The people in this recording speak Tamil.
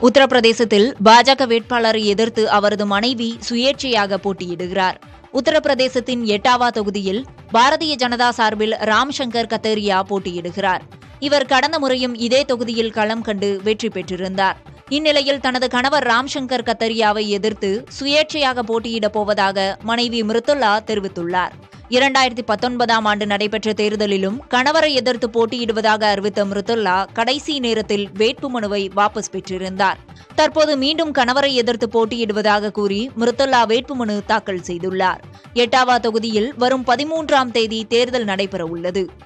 உத்தரப்பிரதேசத்தில் பாஜக வேட்பாளரை எதிர்த்து அவரது மனைவி சுயேட்சையாக போட்டியிடுகிறார் உத்தரப்பிரதேசத்தின் எட்டாவா தொகுதியில் பாரதிய ஜனதா சார்பில் ராம்சங்கர் கத்தேரியா போட்டியிடுகிறார் இவர் கடந்த முறையும் இதே தொகுதியில் களம் கண்டு வெற்றி பெற்றிருந்தார் இந்நிலையில் தனது கணவர் ராம்சங்கர் கத்தரியாவை எதிர்த்து சுயேட்சையாக போட்டியிடப் போவதாக மனைவி மிருத்துல்லா தெரிவித்துள்ளார் இரண்டாயிரத்தி பத்தொன்பதாம் ஆண்டு நடைபெற்ற தேர்தலிலும் கணவரை எதிர்த்து போட்டியிடுவதாக அறிவித்த மிருத்துல்லா கடைசி நேரத்தில் வேட்புமனுவை வாபஸ் பெற்றிருந்தார் தற்போது மீண்டும் கணவரை எதிர்த்து போட்டியிடுவதாக கூறி மிருத்துல்லா வேட்புமனு தாக்கல் செய்துள்ளார் எட்டாவா தொகுதியில் வரும் பதிமூன்றாம் தேதி தேர்தல் நடைபெற உள்ளது